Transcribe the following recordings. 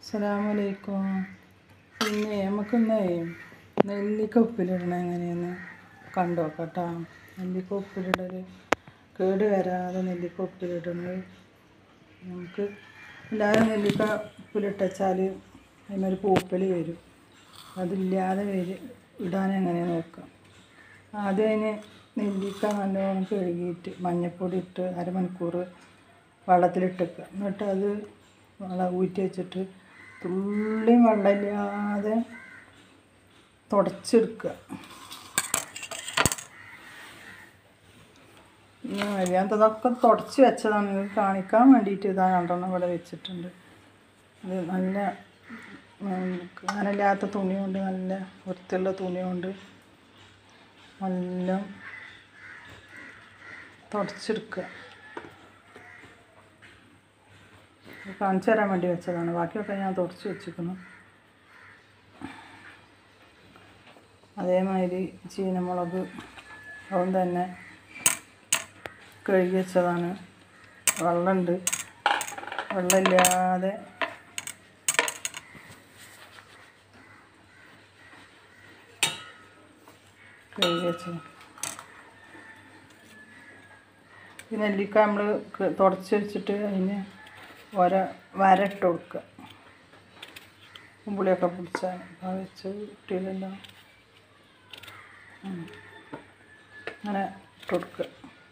അസ്സലാമലൈക്കും പിന്നെ നമുക്കിന്നേ നെല്ലിക്ക ഉപ്പിലിടണ എങ്ങനെയെന്ന് കണ്ടു നോക്കാം കേട്ടോ നെല്ലിക്ക ഉപ്പിലിടൽ കേട് വരാതെ നെല്ലിക്ക ഉപ്പിലിടുന്നത് നമുക്ക് എല്ലാവരും നെല്ലിക്ക ഉപ്പിലിട്ടുവെച്ചാൽ അതിനൊരു പൂപ്പൽ വരും അതില്ലാതെ വരും ഇടാൻ എങ്ങനെയാന്ന് നോക്കാം ആദ്യം അതിന് നെല്ലിക്ക നല്ലോണം കഴുകിയിട്ട് മഞ്ഞൾപ്പൊടി ഇട്ട് അരമണിക്കൂർ വെള്ളത്തിലിട്ടേക്കുക എന്നിട്ട് അത് വെള്ളം ഊറ്റി വെച്ചിട്ട് തുള്ളി വെള്ളമില്ലാതെ തുടച്ചെടുക്കുക അറിയാത്തതൊക്കെ തുടച്ച് വെച്ചതാണ് നിങ്ങൾക്ക് കാണിക്കാൻ വേണ്ടിയിട്ട് ഇതാ രണ്ടെണ്ണം ഇവിടെ വെച്ചിട്ടുണ്ട് ഇത് നല്ല കനമില്ലാത്ത തുണി കൊണ്ട് നല്ല വൃത്തിയുള്ള തുണി കൊണ്ട് നല്ല തുടച്ചെടുക്കുക കാണിച്ചു തരാൻ വേണ്ടി വെച്ചതാണ് ബാക്കിയൊക്കെ ഞാൻ തുടച്ച് വെച്ചിരിക്കുന്നു അതേമാതിരി ചീനമുളക് അതും തന്നെ കഴുകി വെച്ചതാണ് വെള്ളമുണ്ട് വെള്ളമില്ലാതെ കഴുകി വെച്ചത് ഈ നെല്ലിക്ക നമ്മൾ തുടച്ച് വെച്ചിട്ട് അതിന് ഓരോ വര ഇട്ട് കൊടുക്കുക പുളിയൊക്കെ പിടിച്ചാൽ ആ വെച്ച് ഇട്ടില്ലല്ലോ ഉം. അങ്ങനെ ഇട്ട് കൊടുക്കുക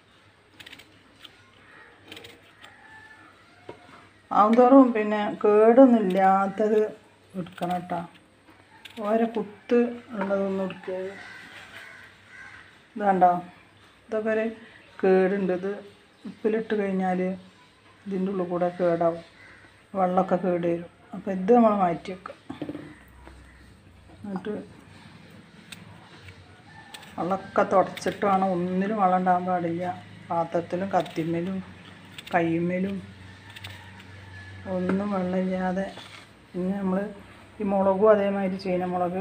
ആവുന്തോറും പിന്നെ കേടൊന്നും ഇല്ലാത്തത് എടുക്കണം കേട്ടോ ഓരോ കുത്ത് ഉള്ളതൊന്നും എടുക്കുക ഇത് കണ്ടോ ഇതൊക്കെ ഒരു കേടുണ്ട് ഇത് ഉപ്പിലിട്ട് കഴിഞ്ഞാൽ ഇതിൻ്റെ ഉള്ളിൽ കൂടെ കേടാവും വെള്ളമൊക്കെ കേട് വരും അപ്പോൾ ഇത് നമ്മൾ മാറ്റി വെക്കുക എന്നിട്ട് വെള്ളമൊക്കെ തുടച്ചിട്ട് വേണം ഒന്നിലും വെള്ളം ഉണ്ടാകാൻ പാടില്ല പാത്രത്തിലും കത്തിമേലും കയ്യുമ്മേലും ഒന്നും വെള്ളമില്ലാതെ പിന്നെ നമ്മൾ ഈ മുളകും അതേമാതിരി ചീനമുളക്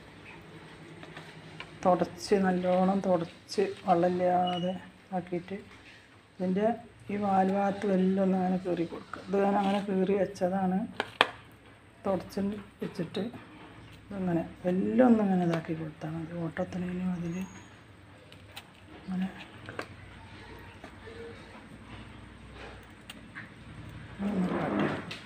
തുടച്ച് നല്ലോണം തുടച്ച് വെള്ളമില്ലാതെ ആക്കിയിട്ട് ഇതിൻ്റെ ഈ വാൽഭാഗത്ത് എല്ലാം ഒന്ന് അങ്ങനെ കീറി കൊടുക്കുക ഇത് ഞാൻ അങ്ങനെ കീറി വെച്ചതാണ് തുടച്ച് വെച്ചിട്ട് ഇങ്ങനെ എല്ലാം ഒന്ന് ഇങ്ങനെ ഇതാക്കി കൊടുത്താൽ മതി ഓട്ടത്തിനും അതിൽ അങ്ങനെ ഒന്ന് കാട്ടി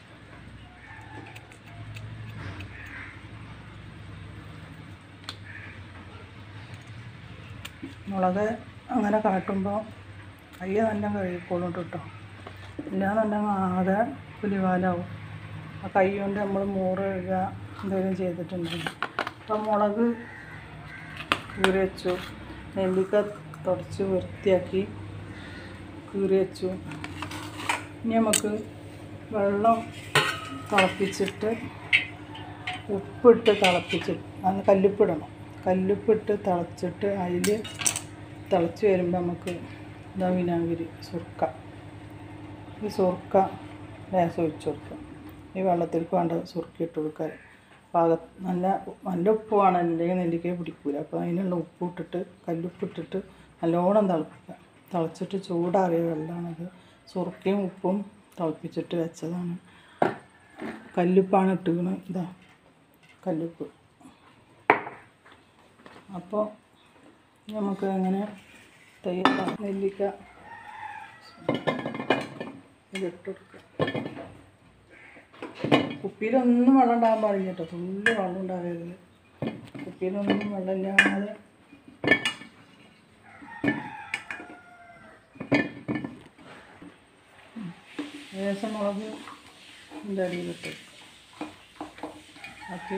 മുളക് അങ്ങനെ കാട്ടുമ്പോൾ കൈ നല്ല കഴുകിക്കോളും കേട്ടോ ഇല്ലാന്നുണ്ടെങ്കിൽ ആകെ പുലിവാലാവും ആ കൈ കൊണ്ട് നമ്മൾ മൂറ് കഴുകുക എന്തെങ്കിലും ചെയ്തിട്ടുണ്ടെങ്കിൽ അപ്പം മുളക് കീറി വെച്ചു നെല്ലിക്ക തുടച്ച് വൃത്തിയാക്കി കീറി വെച്ചു ഇനി നമുക്ക് വെള്ളം തിളപ്പിച്ചിട്ട് ഉപ്പിട്ട് തിളപ്പിച്ചിട്ട് അന്ന് കല്ലുപ്പിടണം കല്ലുപ്പിട്ട് തിളച്ചിട്ട് അതിൽ തിളച്ച് വരുമ്പോൾ നമുക്ക് ഇതാ വിനാഗിരി സുർക്ക ഈ സുർക്ക ലേശം ഒഴിച്ച് കൊടുക്കുക ഈ വെള്ളത്തിലേക്ക് വേണ്ട സുർക്ക ഇട്ട് കൊടുക്കുക പാക നല്ല നല്ല ഉപ്പ് വേണം അല്ലെങ്കിൽ നെല്ലിക്ക പിടിക്കൂല അപ്പോൾ അതിനുള്ള ഉപ്പ് ഇട്ടിട്ട് കല്ലുപ്പ് ഇട്ടിട്ട് നല്ലോണം തിളപ്പിക്കുക തിളച്ചിട്ട് ചൂടാറിയ വെള്ളമാണത് സുർക്കയും ഉപ്പും തിളപ്പിച്ചിട്ട് വെച്ചതാണ് കല്ലുപ്പാണ് ഇട്ടുകണ് ഇതാ കല്ലുപ്പ് അപ്പോൾ നമുക്ക് അങ്ങനെ തയ്യാറാ നെല്ലിക്ക ഇതിട്ട് കൊടുക്കുക കുപ്പിയിലൊന്നും വെള്ളം ഉണ്ടാകാൻ പാടില്ല കേട്ടോ തുള്ളി വെള്ളം ഉണ്ടാകരുത് കുപ്പിയിലൊന്നും വെള്ളമില്ലാതെ ലേശം മുളക് ഇതിൻ്റെ അടിയിലിട്ട് ആക്കി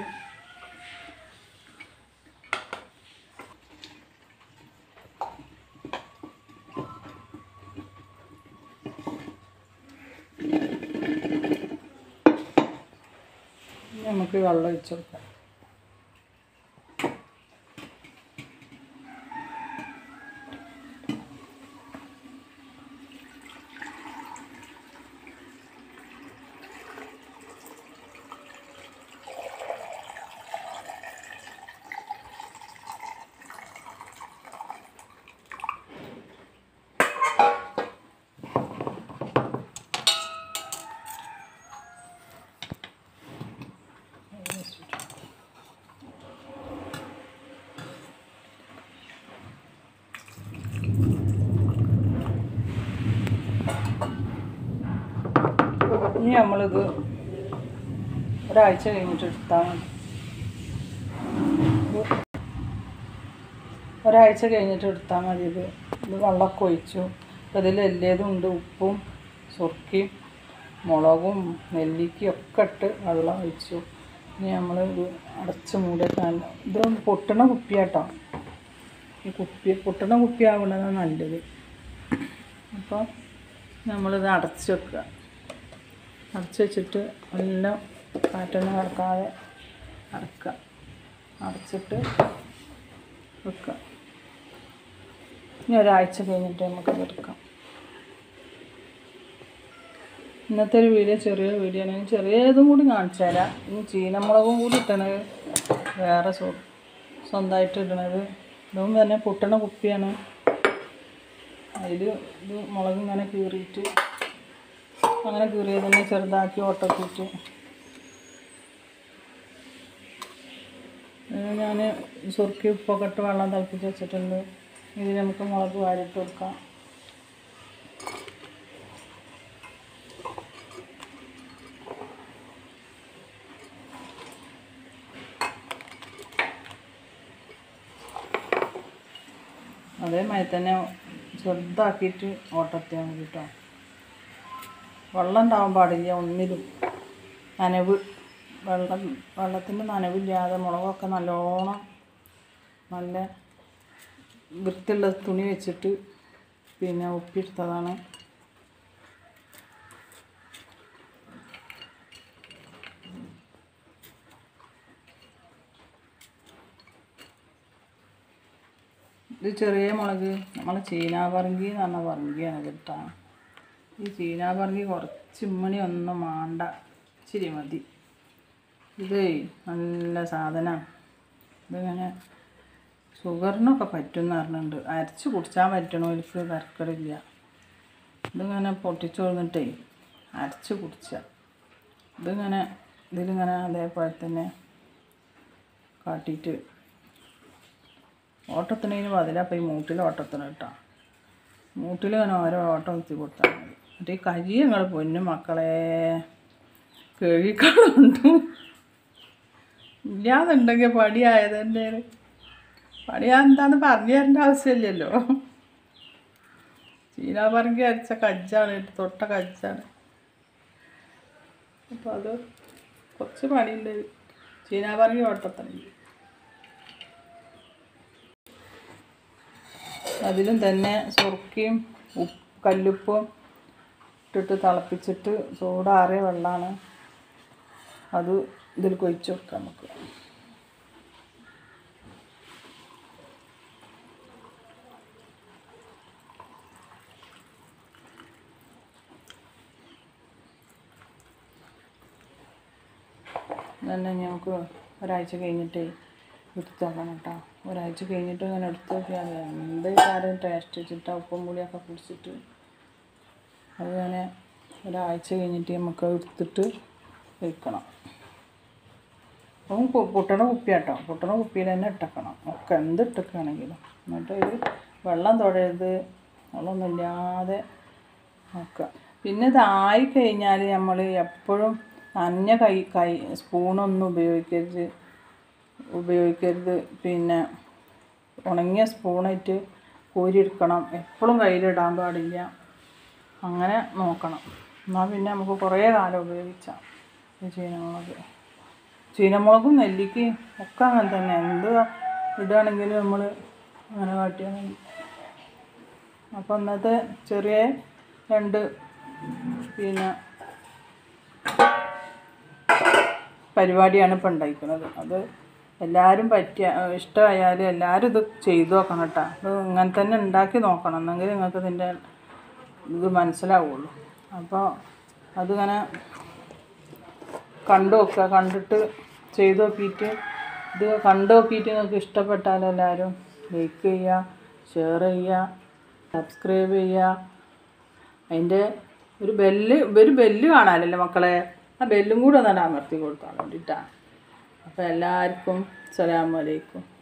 ഇനി നമുക്ക് വെള്ളം ഒഴിച്ച് കൊടുക്കാം ഇനി നമ്മളിത് ഒരാഴ്ച കഴിഞ്ഞിട്ട് എടുത്താൽ മതി ഇത് ഒരാഴ്ച കഴിഞ്ഞിട്ട് എടുത്താൽ മതി ഇത് ഇത് വെള്ളമൊക്കെ ഒഴിച്ചു അപ്പോൾ ഇതിൽ എല്ലാതും ഉണ്ട് ഉപ്പും സുർക്കയും മുളകും നെല്ലിക്കയും ഒക്കെ ഇട്ട് വെള്ളം ഒഴിച്ചു ഇനി നമ്മൾ ഇത് അടച്ച് മൂടിയിട്ട് ഇത് പൊട്ടണ കുപ്പിയാട്ടോ ഈ കുപ്പി പൊട്ടണ കുപ്പി ആവുന്നതാണ് നല്ലത് അപ്പോൾ നമ്മളിത് അടച്ച് വെക്കുക അടച്ച് വെച്ചിട്ട് എല്ലാം കാറ്റൊന്നും കിടക്കാതെ അടക്കുക അടച്ചിട്ട് വെക്കുക ഇനി ഒരാഴ്ച കഴിഞ്ഞിട്ട് നമുക്ക് എടുക്കാം ഇന്നത്തെ ഒരു വീഡിയോ ചെറിയ വീഡിയോ ആണ് ചെറിയതും കൂടി കാണിച്ചു തരാം ഇനി ചീനമുളകും കൂടി ഇട്ടണത് വേറെ സ്വ സ്വന്തമായിട്ട് ഇടണത് ഇതും തന്നെ പൊട്ടണ കുപ്പിയാണ് അതിൽ ഇത് മുളക് ഇങ്ങനെ കീറിയിട്ട് അങ്ങനെ കീറിയത് തന്നെ ചെറുതാക്കി ഓട്ടത്തിട്ട് ഞാൻ സുറുക്കി ഉപ്പൊക്കെ ഇട്ട് വെള്ളം തിളപ്പിച്ച് വെച്ചിട്ടുണ്ട് ഇത് നമുക്ക് മുളക് വാരിട്ട് കൊടുക്കാം അതേമാതിരി തന്നെ ചെറുതാക്കിയിട്ട് ഓട്ടത്തിയാൽ മതി കേട്ടോ വെള്ളം ഉണ്ടാവാൻ പാടില്ല ഒന്നിലും നനവ് വെള്ളം വെള്ളത്തിൻ്റെ നനവില്ലാതെ മുളകൊക്കെ നല്ലോണം നല്ല വൃത്തിയുള്ള തുണി വെച്ചിട്ട് പിന്നെ ഉപ്പിയെടുത്തതാണ് ഇത് ചെറിയ മുളക് നമ്മൾ ചീനാപറങ്കി എന്ന് പറഞ്ഞ പറങ്കിയാണ് കേട്ടോ ഈ ചീനാപറങ്കി കുറച്ച് മണി ഒന്നും മാണ്ട ഇച്ചിരി മതി ഇത് നല്ല സാധനമാണ് ഇതിങ്ങനെ ഷുഗറിനൊക്കെ പറ്റുമെന്ന് പറഞ്ഞിട്ടുണ്ട് അരച്ച് കുടിച്ചാൽ പറ്റണവർക്ക് തരക്കടില്ല ഇതിങ്ങനെ പൊട്ടിച്ചു കൊടുത്തിട്ടേ അരച്ച് കുടിച്ചാൽ ഇതിങ്ങനെ ഇതിലിങ്ങനെ അതേപോലെ തന്നെ കാട്ടിയിട്ട് ഓട്ടത്തിനതിന് പതിലാ അപ്പോൾ ഈ മൂട്ടിൽ ഓട്ടത്തിന് കേട്ടോ മൂട്ടിൽ ഇങ്ങനെ ഓരോ ഓട്ടം എത്തി കൊടുത്താൽ മതി എന്നിട്ട് ഈ കരി ഞങ്ങൾ പൊന്നു മക്കളെ കഴുകിക്കളുണ്ട് ഇല്ലാന്നുണ്ടെങ്കിൽ പടിയായത് എൻ്റെ പടിയാ എന്താന്ന് പറഞ്ഞു തരേണ്ട ആവശ്യമില്ലല്ലോ ചീന പറങ്കി അരച്ച കജ്ജാണ് തൊട്ട കജ്ജാണ് അപ്പോൾ അത് കുറച്ച് പണിയുണ്ട് ചീന പറങ്കി ഓട്ടത്തണില്ല അതിലും തന്നെ സുറുക്കിയും ഉപ്പ് കല്ലുപ്പും ഇട്ടിട്ട് തിളപ്പിച്ചിട്ട് ചൂടാറിയ വെള്ളമാണ് അത് ഇതിൽ കൊഴിച്ച് വെക്കാം നമുക്ക് തന്നെ നമുക്ക് ഒരാഴ്ച കഴിഞ്ഞിട്ട് എടുത്ത് നോക്കണം കേട്ടോ ഒരാഴ്ച കഴിഞ്ഞിട്ട് ഇങ്ങനെ എടുത്ത് നോക്കിയാൽ എന്ത് കാര്യം ടേസ്റ്റ് വെച്ചിട്ട് ഉപ്പും പുളിയൊക്കെ കുടിച്ചിട്ട് അതിങ്ങനെ ഒരാഴ്ച കഴിഞ്ഞിട്ട് നമുക്ക് എടുത്തിട്ട് വെക്കണം അപ്പം കു- പൊട്ടണ കുപ്പിയാട്ടോ പൊട്ടണ കുപ്പിയിൽ തന്നെ ഇട്ടക്കണം ഒക്കെ എന്ത് ഇട്ടൊക്കെയാണെങ്കിലും എന്നിട്ട് ഇത് വെള്ളം തൊഴരുത് വെള്ളമൊന്നുമില്ലാതെ നോക്കുക പിന്നെ ഇതായി കഴിഞ്ഞാൽ നമ്മൾ എപ്പോഴും നനഞ്ഞ കൈ കൈ സ്പൂണൊന്നും ഉപയോഗിക്കരുത് ഉപയോഗിക്കരുത് പിന്നെ ഉണങ്ങിയ സ്പൂണായിട്ട് കോരിയെടുക്കണം എപ്പോഴും കയ്യിലിടാൻ പാടില്ല അങ്ങനെ നോക്കണം എന്നാൽ പിന്നെ നമുക്ക് കുറേ കാലം ഉപയോഗിച്ചാൽ ഈ ചീനമുളക് ചീനമുളകും നെല്ലിക്കയും ഒക്കെ അങ്ങനെ തന്നെ എന്ത് ഇടുകയാണെങ്കിലും നമ്മൾ അങ്ങനെ കാട്ടിയാൽ മതി അപ്പോൾ ഇന്നത്തെ ചെറിയ രണ്ട് പിന്നെ പരിപാടിയാണ് ഇപ്പം ഉണ്ടായിരിക്കുന്നത് അത് എല്ലാവരും പറ്റിയ ഇഷ്ടമായാലും എല്ലാവരും ഇത് ചെയ്തു നോക്കണം കേട്ടോ ഇത് ഇങ്ങനെ തന്നെ ഉണ്ടാക്കി നോക്കണം എന്നെങ്കിൽ നിങ്ങൾക്ക് ഇതിൻ്റെ ഇത് മനസ്സിലാവുള്ളൂ അപ്പോൾ അതിങ്ങനെ കണ്ടു നോക്കുക കണ്ടിട്ട് ചെയ്ത് നോക്കിയിട്ട് ഇത് കണ്ടു നോക്കിയിട്ട് നിങ്ങൾക്ക് ഇഷ്ടപ്പെട്ടാൽ എല്ലാവരും ലൈക്ക് ചെയ്യുക ഷെയർ ചെയ്യുക സബ്സ്ക്രൈബ് ചെയ്യുക അതിൻ്റെ ഒരു ബെല്ല് ഒരു ബെല്ല് കാണാമല്ലോ മക്കളെ ആ ബെല്ലും കൂടെ ഒന്ന് അമർത്തി കൊടുത്താൽ വേണ്ടിയിട്ടാണ് അപ്പോൾ എല്ലാവർക്കും അസ്സലാമു അലൈക്കും